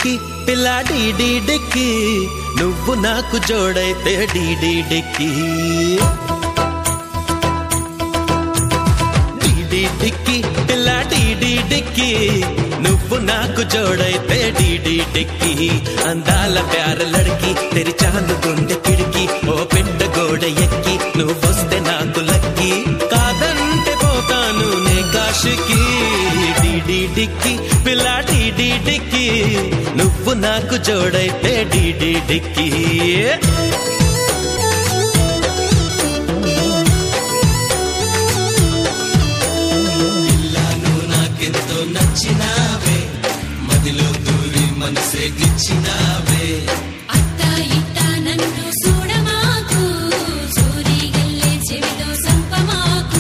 dicky పిల్ల డీడీ డిక్కి నువ్వు నాకు జోడైతే డీడీ డిక్కి డీడీ డిక్కి పిల్ల డీడీ డిక్కి నువ్వు నాకు జోడైతే డీడీ డిక్కి అందాల ప్యార లడికి తెరిచాను గుండె కిడికి ఓ పెద్ద గోడ ఎక్కి నువ్వొస్తే నాకు లక్కి కాదంటే పోతాను నే కాశికి డీడీ డిక్కి పిల్ల డీడీ డిక్కి నువ్వు నాకు జోడైతే డీడీ డిక్కి పిల్లను నాకెంతో నచ్చినావే మదిలో దూరి మనసే గిచ్చినావే అత్త ఇట్ట నన్ను చూడమాకు సూరిగల్లే చెవిలో సంపమాకు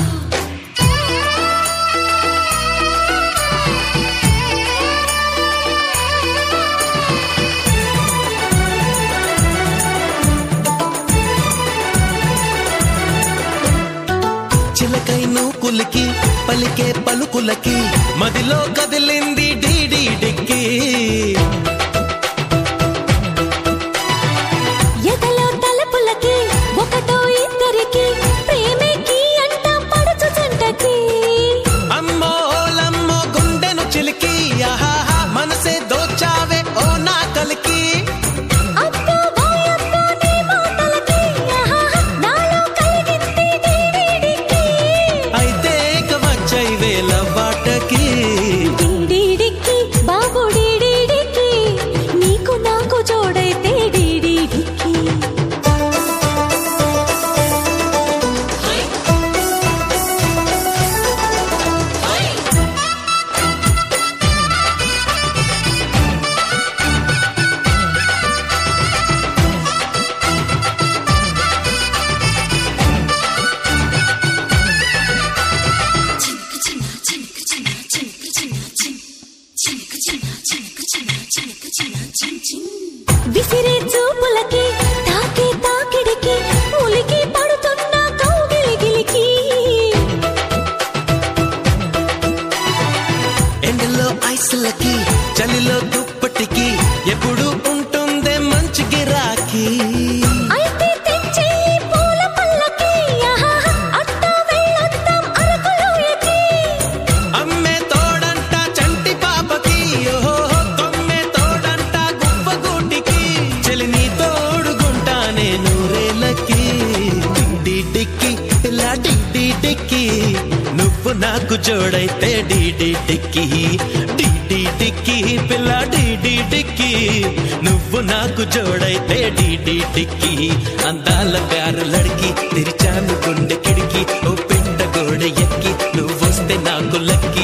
చిలకై నూకులకి పలికే పలుకులకి మదిలో కదిలింది డీడీ డిక్కి ఎదలో తలుపులకి ఒకటో ఇద్దరికి ప్రేమకి అంట పడుచు జంటకి అమ్మో ఓలమ్మో గుండెను చిలికి ఆహాహా మనసే దోచావే ఓ నా కలికి అత్తో బాయత్తో నీ మాటలకి ఆహాహా, నాలో కలిగింది డీడీడికి అయితే ఇక వచ్చై వేల వాటకి డీడీడికి బాబు డీడీడికి నీకు నాకు జోడైతే డీడీడికి విసిరే చూపులకి తాకే తాకిడికి ఉలికి పడుతున్న కౌగిలిగిలికి ఎండలో ఐసులకి చలిలో దుప్పటికి ఎప్పుడు ఉంటుందే మంచి గిరాకీ అయితే తెచ్చే ఈ పూల పల్లకి ఆహాహా, అట్టా వెళ్ళొద్దాం అరకులోయకి అమ్మే తోడంట చంటి పాపకి ఓహో కొమ్మే తోడంట గువ్వ గూటికి చెలిని తోడుగుంటానే నూరేళ్ళకి డిండి డిక్కి ఇలా డిండి డిక్కి నువ్వు నాకు జోడైతే డీడీ డిక్కి డీడీ డిక్కి పిల్ల డీడీ డిక్కి నువ్వు నాకు జోడైతే డీడీ డిక్కి అందాల ప్యారు లడికి తెరిచాను గుండె కిడికి ఓ పిండ గోడ ఎక్కి నువ్వొస్తే నాకు లక్కి